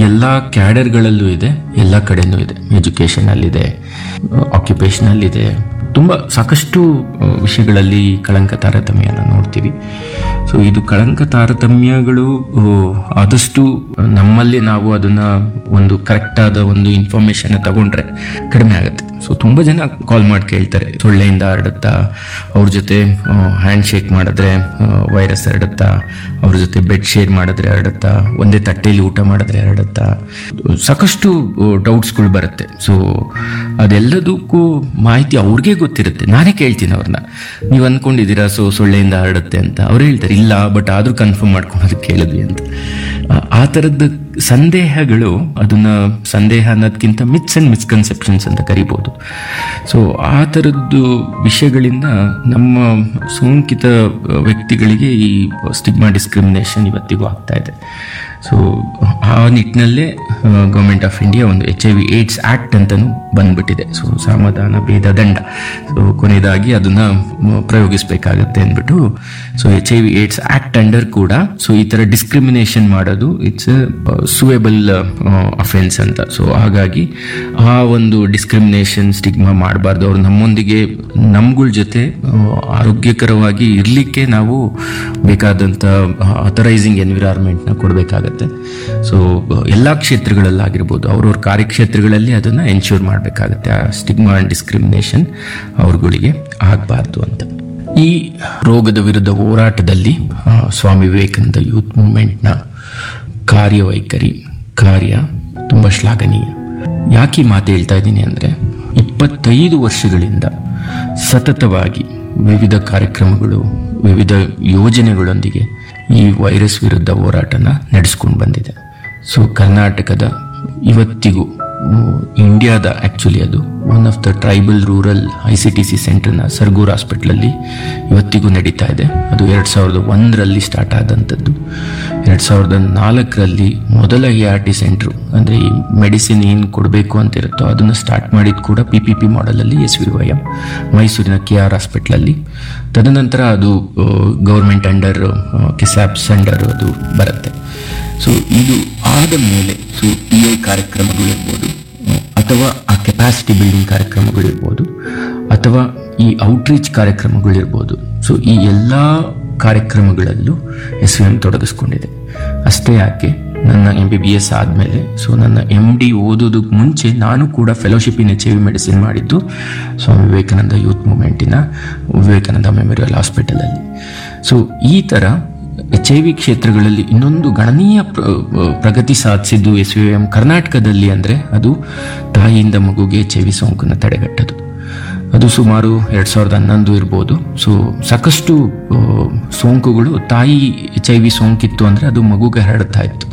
ಎಲ್ಲ ಕ್ಯಾಡರ್ಗಳಲ್ಲೂ ಇದೆ ಎಲ್ಲ ಕಡೆನೂ ಇದೆ ಎಜುಕೇಷನಲ್ಲಿದೆ ಆಕ್ಯುಪೇಷನಲ್ಲಿದೆ ತುಂಬ ಸಾಕಷ್ಟು ಆ, ವಿಷಯಗಳಲ್ಲಿ ಕಳಂಕ ತಾರತಮ್ಯನ ನೋಡ್ತೀವಿ ಸೊ ಇದು ಕಳಂಕ ತಾರತಮ್ಯಗಳು ಆ, ಆದಷ್ಟು ನಮ್ಮಲ್ಲಿ ನಾವು ಅದನ್ನ ಒಂದು ಕರೆಕ್ಟ್ ಆದ ಒಂದು ಇನ್ಫಾರ್ಮೇಶನ್ ತಗೊಂಡ್ರೆ ಕಡಿಮೆ ಆಗುತ್ತೆ ಸೊ ತುಂಬ ಜನ ಕಾಲ್ ಮಾಡಿ ಕೇಳ್ತಾರೆ ಸೊಳ್ಳೆಯಿಂದ ಹರಡುತ್ತಾ ಅವ್ರ ಜೊತೆ ಹ್ಯಾಂಡ್ ಶೇಕ್ ಮಾಡಿದ್ರೆ ವೈರಸ್ ಹರಡುತ್ತಾ ಅವ್ರ ಜೊತೆ ಬೆಡ್ ಶೇರ್ ಮಾಡಿದ್ರೆ ಹರಡುತ್ತಾ ಒಂದೇ ತಟ್ಟೆಯಲ್ಲಿ ಊಟ ಮಾಡಿದ್ರೆ ಹರಡುತ್ತಾ ಸಾಕಷ್ಟು ಡೌಟ್ಸ್ಗಳು ಬರುತ್ತೆ ಸೊ ಅದೆಲ್ಲದಕ್ಕೂ ಮಾಹಿತಿ ಅವ್ರಿಗೆ ಗೊತ್ತಿರುತ್ತೆ ನಾನೇ ಕೇಳ್ತೀನಿ ಅವ್ರನ್ನ ನೀವು ಅಂದ್ಕೊಂಡಿದ್ದೀರಾ ಸೊ ಸೊಳ್ಳೆಯಿಂದ ಹರಡುತ್ತೆ ಅಂತ ಅವ್ರು ಹೇಳ್ತಾರೆ ಇಲ್ಲ ಬಟ್ ಆದರೂ ಕನ್ಫರ್ಮ್ ಮಾಡ್ಕೊಳೋದಕ್ಕೆ ಕೇಳಿದ್ವಿ ಅಂತ ಆ- ಆ ಥರದ್ದು ಸಂದೇಹಗಳು ಅದನ್ನ ಸಂದೇಹ ಅನ್ನೋದಕ್ಕಿಂತ ಮಿತ್ಸ್ ಅಂಡ್ ಮಿಸ್ಕನ್ಸೆಪ್ಷನ್ಸ್ ಅಂತ ಕರಿಬೋದು ಸೊ ಆ ಥರದ್ದು ವಿಷಯಗಳಿಂದ ನಮ್ಮ ಸೋಂಕಿತ ವ್ಯಕ್ತಿಗಳಿಗೆ ಈ ಸ್ಟಿಗ್ಮಾ ಡಿಸ್ಕ್ರಿಮಿನೇಷನ್ ಇವತ್ತಿಗೂ ಆಗ್ತಾ ಇದೆ ಸೊ ಆ ನಿಟ್ಟಿನಲ್ಲೇ ಗೌರ್ಮೆಂಟ್ ಆಫ್ ಇಂಡಿಯಾ ಒಂದು H I V AIDS act ಅಂತಲೂ ಬಂದ್ಬಿಟ್ಟಿದೆ ಸೊ ಸಮಾಧಾನ ಭೇದ ದಂಡ ಸೊ ಕೊನೆಯದಾಗಿ ಅದನ್ನ ಮ- ಪ್ರಯೋಗಿಸಬೇಕಾಗತ್ತೆ ಅಂದ್ಬಿಟ್ಟು so H I V AIDS act under ಕೂಡ ಸೊ ಈ ಥರ ಡಿಸ್ಕ್ರಿಮಿನೇಷನ್ ಮಾಡೋದು ಇಟ್ಸ್ ಸುವೇಬಲ್ ಅಫೆನ್ಸ್ ಅಂತ ಸೊ ಹಾಗಾಗಿ ಆ ಒಂದು ಡಿಸ್ಕ್ರಿಮಿನೇಷನ್ ಸ್ಟಿಗ್ಮಾ ಮಾಡಬಾರ್ದು ಅವ್ರು ನಮ್ಮೊಂದಿಗೆ ನಮ್ಗಳ ಜೊತೆ ಆ, ಆರೋಗ್ಯಕರವಾಗಿ ಇರಲಿಕ್ಕೆ ನಾವು ಬೇಕಾದಂಥ ಅಥರೈಸಿಂಗ್ ಎನ್ವಿರಾನ್ಮೆಂಟ್ನ ಕೊಡಬೇಕಾಗತ್ತೆ ಸೊ ಎಲ್ಲ ಕ್ಷೇತ್ರಗಳಲ್ಲಾಗಿರ್ಬೋದು ಅವ್ರವ್ರ ಕಾರ್ಯಕ್ಷೇತ್ರಗಳಲ್ಲಿ ಅದನ್ನು ಎನ್ಶೂರ್ ಮಾಡಬೇಕಾಗತ್ತೆ ಆ ಸ್ಟಿಗ್ಮಾ ಆ್ಯಂಡ್ ಡಿಸ್ಕ್ರಿಮಿನೇಷನ್ ಅವ್ರಗಳಿಗೆ ಆಗಬಾರ್ದು ಅಂತ ಈ ರೋಗದ ವಿರುದ್ಧ ಹೋರಾಟದಲ್ಲಿ ಆ, ಸ್ವಾಮಿ ವಿವೇಕಾನಂದ ಯೂತ್ ಮೂವ್ಮೆಂಟ್ನ ಕಾರ್ಯವೈಖರಿ ಕಾರ್ಯ ತುಂಬ ಶ್ಲಾಘನೀಯ ಯಾಕೆ ಈ ಮಾತು ಹೇಳ್ತಾ ಇದ್ದೀನಿ ಅಂದರೆ ಇಪ್ಪತ್ತೈದು ವರ್ಷಗಳಿಂದ ಸತತವಾಗಿ ವಿವಿಧ ಕಾರ್ಯಕ್ರಮಗಳು ವಿವಿಧ ಯೋಜನೆಗಳೊಂದಿಗೆ ಈ ವೈರಸ್ ವಿರುದ್ಧ ಹೋರಾಟನ ನಡೆಸ್ಕೊಂಡು ಬಂದಿದೆ ಸೊ ಕರ್ನಾಟಕದ ಇವತ್ತಿಗೂ ಉಮ್, ಇಂಡಿಯಾದ ಆ್ಯಕ್ಚುಲಿ ಅದು one of the tribal rural I C T C ಸೆಂಟರ್ನ ಸರ್ಗೂರ್ ಹಾಸ್ಪಿಟ್ಲಲ್ಲಿ ಇವತ್ತಿಗೂ ನಡೀತಾ ಇದೆ ಅದು ಎರಡು ಸಾವಿರದ ಒಂದರಲ್ಲಿ ಸ್ಟಾರ್ಟ್ ಆದಂಥದ್ದು ಎರಡು ಸಾವಿರದ ನಾಲ್ಕರಲ್ಲಿ ಮೊದಲ ಎ ಆರ್ ಟಿ ಸೆಂಟ್ರು ಅಂದರೆ ಈ ಮೆಡಿಸಿನ್ ಏನು ಕೊಡಬೇಕು ಅಂತ ಇರುತ್ತೋ ಅದನ್ನು ಸ್ಟಾರ್ಟ್ ಮಾಡಿದ್ದು ಕೂಡ ಪಿ ಪಿ ಪಿ ಮಾಡಲಲ್ಲಿ ಎಸ್ ವಿ ವೈ ಎಂ ಮೈಸೂರಿನ ಕೆ ಆರ್ ಹಾಸ್ಪಿಟ್ಲಲ್ಲಿ ತದನಂತರ ಅದು ಗೌರ್ಮೆಂಟ್ ಅಂಡರ್ ಕೆಸಾಪ್ಸ್ ಅಂಡರ್ ಅದು ಬರುತ್ತೆ ಸೊ ಇದು ಆದ ಮೇಲೆ ಸೊ ಪಿ ಐ ಕಾರ್ಯಕ್ರಮಗಳಿರ್ಬೋದು ಅಹ್, ಅಥವಾ ಆ ಕೆಪಾಸಿಟಿ ಬಿಲ್ಡಿಂಗ್ ಕಾರ್ಯಕ್ರಮಗಳಿರ್ಬೋದು ಅಥವಾ ಈ ಔಟ್ರೀಚ್ ಕಾರ್ಯಕ್ರಮಗಳಿರ್ಬೋದು ಸೊ ಈ ಎಲ್ಲ ಕಾರ್ಯಕ್ರಮಗಳಲ್ಲೂ ಎಸ್ ವಿ ಎಂ ತೊಡಗಿಸ್ಕೊಂಡಿದೆ ಅಷ್ಟೇ ಯಾಕೆ ನನ್ನ ಎಂ ಬಿ ಬಿ ಎಸ್ ಆದಮೇಲೆ ಸೊ ನನ್ನ ಎಮ್ ಡಿ ಓದೋದಕ್ಕೆ ಮುಂಚೆ ನಾನು ಕೂಡ fellowship in H I V medicine ಮಾಡಿದ್ದು ಸ್ವಾಮಿ ವಿವೇಕಾನಂದ ಯೂತ್ ಮೂವ್ಮೆಂಟಿನ ವಿವೇಕಾನಂದ ಮೆಮೋರಿಯಲ್ ಹಾಸ್ಪಿಟಲಲ್ಲಿ ಸೊ ಈ ಥರ ಎಚ್ ಐ ವಿ ಕ್ಷೇತ್ರಗಳಲ್ಲಿ ಇನ್ನೊಂದು ಗಣನೀಯ ಪ್ರ- ಪ್ರಗತಿ ಸಾಧಿಸಿದ್ದು ಎಸ್ ವಿ ಎಂ ಕರ್ನಾಟಕದಲ್ಲಿ ಅಂದರೆ ಅದು ತಾಯಿಯಿಂದ ಮಗುಗೆ ಎಚ್ ಐ ವಿ ಸೋಂಕನ್ನು ತಡೆಗಟ್ಟದು ಅದು ಸುಮಾರು ಎರಡು ಸಾವಿರದ ಹನ್ನೊಂದು ಇರ್ಬೋದು ಸೊ ಸಾಕಷ್ಟು ಆ, ಸೋಂಕುಗಳು ತಾಯಿ ಎಚ್ ಐ ವಿ ಸೋಂಕಿತ್ತು ಅಂದರೆ ಅದು ಮಗುಗೆ ಹರಡ್ತಾ ಇತ್ತು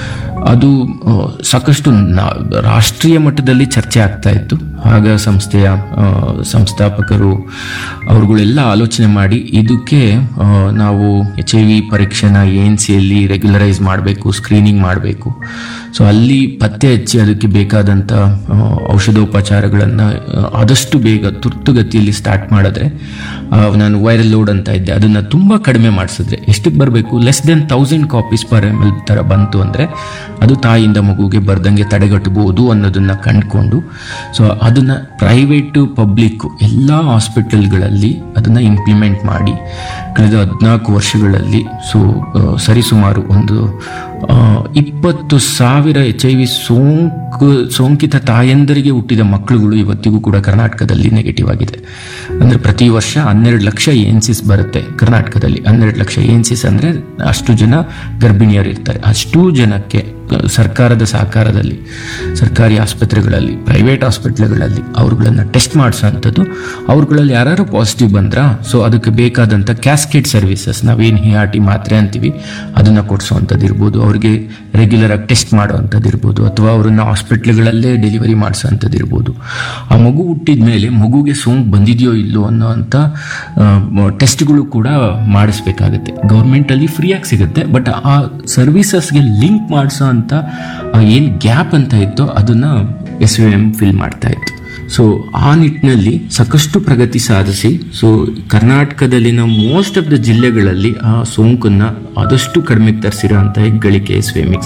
ಅದು ಆ, ಸಾಕಷ್ಟು ನಾ- ರಾಷ್ಟ್ರೀಯ ಮಟ್ಟದಲ್ಲಿ ಚರ್ಚೆ ಆಗ್ತಾ ಇತ್ತು ಆಗ ಸಂಸ್ಥೆಯ ಆ, ಸಂಸ್ಥಾಪಕರು ಅವ್ರುಗಳೆಲ್ಲ ಆಲೋಚನೆ ಮಾಡಿ ಇದಕ್ಕೆ ಆ, ನಾವು ಎಚ್ ಐ ವಿ ಪರೀಕ್ಷೆನ ಎ ಎನ್ ಸಿಯಲ್ಲಿ ರೆಗ್ಯುಲರೈಸ್ ಮಾಡಬೇಕು ಸ್ಕ್ರೀನಿಂಗ್ ಮಾಡಬೇಕು ಸೊ ಅಲ್ಲಿ ಪತ್ತೆ ಹಚ್ಚಿ ಅದಕ್ಕೆ ಬೇಕಾದಂಥ ಆ, ಔಷಧೋಪಚಾರಗಳನ್ನು ಆದಷ್ಟು ಬೇಗ ತುರ್ತುಗತಿಯಲ್ಲಿ ಸ್ಟಾರ್ಟ್ ಮಾಡಿದ್ರೆ ಆ, ನಾನು ವೈರಲ್ ಲೋಡ್ ಅಂತ ಇದ್ದೆ ಅದನ್ನು ತುಂಬ ಕಡಿಮೆ ಮಾಡಿಸಿದ್ರೆ ಎಷ್ಟಕ್ಕೆ ಬರಬೇಕು less then thousand copies per M L ಥರ ಬಂತು ಅಂದರೆ ಅದು ತಾಯಿಯಿಂದ ಮಗುಗೆ ಬರ್ದಂಗೆ ತಡೆಗಟ್ಟಬಹುದು ಅನ್ನೋದನ್ನ ಕಂಡುಕೊಂಡು ಸೊ ಅದನ್ನ ಪ್ರೈವೇಟು ಪಬ್ಲಿಕ್ ಎಲ್ಲ ಹಾಸ್ಪಿಟಲ್ಗಳಲ್ಲಿ ಅದನ್ನ ಇಂಪ್ಲಿಮೆಂಟ್ ಮಾಡಿ ಕಳೆದ ಹದಿನಾಲ್ಕು ವರ್ಷಗಳಲ್ಲಿ ಸೊ ಆ, ಸರಿಸುಮಾರು ಒಂದು ಆ, ಇಪ್ಪತ್ತು ಸಾವಿರ ಎಚ್ ಐ ವಿ ಸೋಂಕು ಸೋಂಕಿತ ತಾಯಂದರಿಗೆ ಹುಟ್ಟಿದ ಮಕ್ಕಳುಗಳು ಇವತ್ತಿಗೂ ಕೂಡ ಕರ್ನಾಟಕದಲ್ಲಿ ನೆಗೆಟಿವ್ ಆಗಿದೆ ಅಂದ್ರೆ ಪ್ರತಿ ವರ್ಷ ಹನ್ನೆರಡು ಲಕ್ಷ ಏನ್ಸಿಸ್ ಬರುತ್ತೆ ಕರ್ನಾಟಕದಲ್ಲಿ ಹನ್ನೆರಡು ಲಕ್ಷ ಏನ್ಸಿಸ್ ಅಂದ್ರೆ ಅಷ್ಟು ಜನ ಗರ್ಭಿಣಿಯರು ಇರ್ತಾರೆ ಅಷ್ಟು ಜನಕ್ಕೆ ಆ, ಸರ್ಕಾರದ ಸಹಕಾರದಲ್ಲಿ ಸರ್ಕಾರಿ ಆಸ್ಪತ್ರೆಗಳಲ್ಲಿ ಪ್ರೈವೇಟ್ ಹಾಸ್ಪಿಟ್ಲ್ಗಳಲ್ಲಿ ಅವ್ರುಗಳನ್ನ ಟೆಸ್ಟ್ ಮಾಡಿಸೋಂಥದ್ದು ಅವ್ರುಗಳಲ್ಲಿ ಯಾರು ಪಾಸಿಟಿವ್ ಬಂದ್ರ ಸೊ ಅದಕ್ಕೆ ಬೇಕಾದಂಥ ಕ್ಯಾಸ್ಕೇಟ್ ಸರ್ವಿಸಸ್ ನಾವೇನು ಹಿ ಆರ್ ಟಿ ಮಾತ್ರೆ ಅಂತೀವಿ ಅದನ್ನ ಕೊಡಿಸೋವಂಥದ್ದು ಇರ್ಬೋದು ಅವ್ರಿಗೆ ರೆಗ್ಯುಲರ್ ಆಗಿ ಟೆಸ್ಟ್ ಮಾಡೋವಂಥದ್ದು ಇರ್ಬೋದು ಅಥವಾ ಅವರನ್ನ ಹಾಸ್ಪಿಟ್ಲ್ಗಳಲ್ಲೇ ಡೆಲಿವರಿ ಮಾಡಿಸೋವಂಥದ್ದು ಇರ್ಬೋದು ಆ ಮಗು ಹುಟ್ಟಿದ ಮೇಲೆ ಮಗುಗೆ ಸೋಂಕು ಬಂದಿದೆಯೋ ಇಲ್ಲೋ ಅನ್ನೋವಂಥ ಟೆಸ್ಟ್ಗಳು ಕೂಡ ಮಾಡಿಸ್ಬೇಕಾಗುತ್ತೆ ಗೌರ್ಮೆಂಟಲ್ಲಿ ಫ್ರೀಯಾಗಿ ಸಿಗುತ್ತೆ ಬಟ್ ಆ ಸರ್ವಿಸಸ್ಗೆ ಲಿಂಕ್ ಮಾಡಿಸೋ ಅಂತ ಏನು ಗ್ಯಾಪ್ ಅಂತ ಇತ್ತೋ ಅದನ್ನ ಎಸ್ ವಿ ಎಂ ಫಿಲ್ ಮಾಡ್ತಾ ಇತ್ತು ಸೊ ಆ ನಿಟ್ಟಿನಲ್ಲಿ ಸಾಕಷ್ಟು ಪ್ರಗತಿ ಸಾಧಿಸಿ ಸೊ ಕರ್ನಾಟಕದಲ್ಲಿನ ಮೋಸ್ಟ್ ಆಫ್ ದ ಜಿಲ್ಲೆಗಳಲ್ಲಿ ಆ ಸೋಂಕನ್ನ ಆದಷ್ಟು ಕಡಿಮೆಗೆ ತರಿಸಿರೋ ಅಂತ ಹೆಗ್ಗಳಿಕೆ ಎಸ್ ವಿ ಎಂ